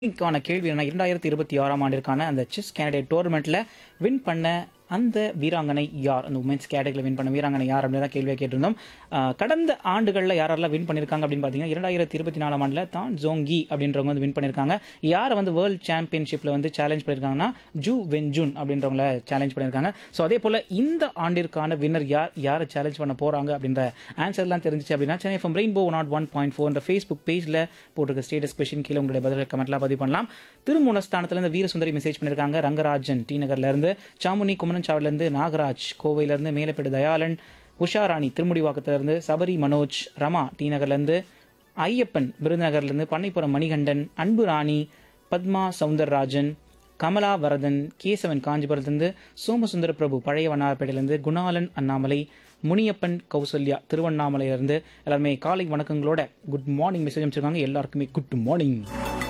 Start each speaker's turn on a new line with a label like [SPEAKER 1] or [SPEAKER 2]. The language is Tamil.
[SPEAKER 1] இன்னைக்கான கேள்வி என்ன இரண்டாயிரத்தி இருபத்தி ஆறாம் ஆண்டிற்கான அந்த செஸ் கேண்டிடேட் டோர்னமெண்ட்ல வின் பண்ண அந்த வீராங்கனை யார் அந்த உமன்ஸ் கேட்டகரியில் வின் பண்ண வீராங்கனை யார் அப்படின்னு தான் கேள்வியாக கேட்டிருந்தோம் ஆஹ் கடந்த ஆண்டுகளில் யாரெல்லாம் வின் பண்ணியிருக்காங்க அப்படின்னு பார்த்தீங்கன்னா இரண்டாயிரத்தி இருபத்தி நாலாம் ஆண்டில் தான் ஜோங்கி அப்படின்றவங்க வந்து வின் பண்ணியிருக்காங்க யாரை வந்து வேர்ல்ட் சாம்பியன்ஷிப்பில் வந்து சேலஞ்ச் பண்ணியிருக்காங்கன்னா ஜூ வென்ஜூன் அப்படின்றவங்கள சேலஞ்ச் பண்ணியிருக்காங்க ஸோ அதே போல் இந்த ஆண்டிற்கான வின்னர் யார் யாரை சேலஞ்ச் பண்ண போகிறாங்க அப்படின்ற ஆன்சர்லாம் தெரிஞ்சிச்சு அப்படின்னா Chennai from rainbow nought one point four இந்த ஃபேஸ்புக் பேஜில் போட்டிருக்க ஸ்டேட்டஸ் கொஷின் கீழே உங்களுடைய பதில் கமெண்ட்லாம் பதிவு பண்ணலாம் திருமூலஸ்தானத்துலேருந்து வீரசுந்தரி மெசேஜ் பண்ணியிருக்காங்க ரங்கராஜன் டி நகர்லேருந்து சாமுனி குமரன்சாவிலேருந்து நாகராஜ் கோவையிலேருந்து மேலப்பேடு தயாளன் உஷாராணி திருமுடிவாக்கத்திலிருந்து சபரி மனோஜ் ரமா டி நகர்லேருந்து ஐயப்பன் விருதுநகர்லேருந்து பண்ணைப்புறம் மணிகண்டன் அன்பு ராணி பத்மா சவுந்தரராஜன் கமலா வரதன் கேசவன் காஞ்சிபுரத்திலிருந்து சோமசுந்தர பிரபு பழைய வண்ணாரப்பேட்டையிலிருந்து குணாலன் அண்ணாமலை முனியப்பன் கௌசல்யா திருவண்ணாமலையிலிருந்து எல்லாருமே காலை வணக்கங்களோட குட் மார்னிங் மெசேஜ் அமைச்சிருக்காங்க எல்லாருக்குமே குட் மார்னிங்